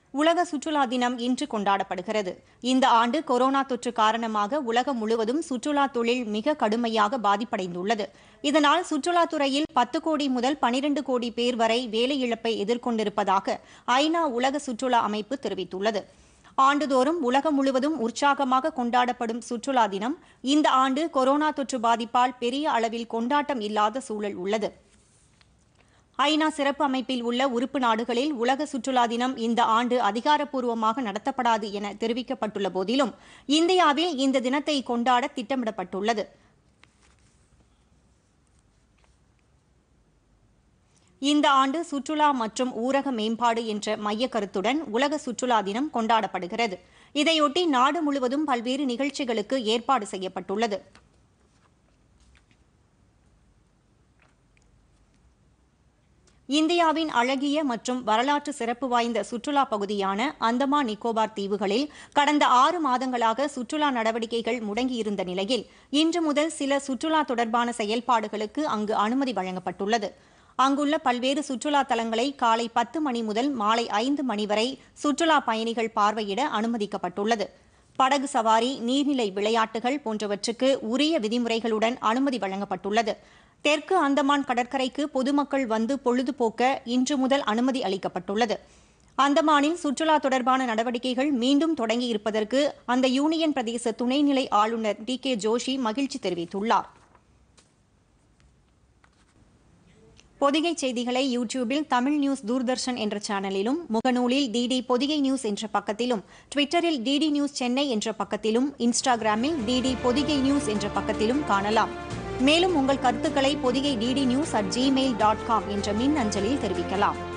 உலக சுற்றுலா தினம் இன்று கொண்டாடப்படுகிறது இந்த ஆண்டு கொரோனா தொற்று காரணமாக உலகம் முழுவதும் சுற்றுலா தொழில் மிக கடுமையாக பாதிப்படைந்துள்ளது இதனால் சுற்றுலாத்துறையில் பத்து கோடி முதல் பனிரெண்டு கோடி பேர் வரை வேலை இழப்பை எதிர்கொண்டிருப்பதாக ஐநா உலக சுற்றுலா அமைப்பு தெரிவித்துள்ளது ஆண்டுதோறும் உலகம் முழுவதும் உற்சாகமாக கொண்டாடப்படும் சுற்றுலா தினம் இந்த ஆண்டு கொரோனா தொற்று பாதிப்பால் பெரிய அளவில் கொண்டாட்டம் இல்லாத சூழல் உள்ளது ஐநா சிறப்பு அமைப்பில் உள்ள உறுப்பு நாடுகளில் உலக சுற்றுலா தினம் இந்த ஆண்டு அதிகாரப்பூர்வமாக நடத்தப்படாது என தெரிவிக்கப்பட்டுள்ள போதிலும் இந்தியாவில் இந்த தினத்தை கொண்டாட திட்டமிடப்பட்டுள்ளது இந்த ஆண்டு சுற்றுலா மற்றும் ஊரக மேம்பாடு என்ற மைய கருத்துடன் உலக சுற்றுலா தினம் கொண்டாடப்படுகிறது இதையொட்டி நாடு முழுவதும் பல்வேறு நிகழ்ச்சிகளுக்கு ஏற்பாடு செய்யப்பட்டுள்ளது இந்தியாவின் அழகிய மற்றும் வரலாற்று சிறப்பு வாய்ந்த சுற்றுலா பகுதியான அந்தமான் நிக்கோபார் தீவுகளில் கடந்த ஆறு மாதங்களாக சுற்றுலா நடவடிக்கைகள் முடங்கியிருந்த நிலையில் இன்று முதல் சில சுற்றுலா தொடர்பான செயல்பாடுகளுக்கு அங்கு அனுமதி வழங்கப்பட்டுள்ளது அங்குள்ள பல்வேறு சுற்றுலா தலங்களை காலை பத்து மணி முதல் மாலை ஐந்து மணி வரை சுற்றுலா பயணிகள் பார்வையிட அனுமதிக்கப்பட்டுள்ளது படகு சவாரி நீர்நிலை விளையாட்டுகள் போன்றவற்றுக்கு உரிய விதிமுறைகளுடன் அனுமதி வழங்கப்பட்டுள்ளது தெற்கு அந்தமான் கடற்கரைக்கு பொதுமக்கள் வந்து பொழுதுபோக்க இன்று முதல் அனுமதி அளிக்கப்பட்டுள்ளது அந்தமானில் சுற்றுலா தொடர்பான நடவடிக்கைகள் மீண்டும் தொடங்கியிருப்பதற்கு அந்த யூனியன் பிரதேச துணைநிலை ஆளுநர் டி கே ஜோஷி மகிழ்ச்சி தெரிவித்துள்ளார் பொதிகை செய்திகளை யூடியூபில் தமிழ் நியூஸ் தூர்தர்ஷன் என்ற சேனலிலும் முகநூலில் டிடி பொதிகை நியூஸ் என்ற பக்கத்திலும் ட்விட்டரில் டிடி நியூஸ் சென்னை என்ற பக்கத்திலும் இன்ஸ்டாகிராமில் டிடி பொதிகை நியூஸ் என்ற பக்கத்திலும் காணலாம் மேலும் உங்கள் கருத்துக்களை Podhigai DD news at Gmail dot com என்ற மின் அஞ்சலில் தெரிவிக்கலாம்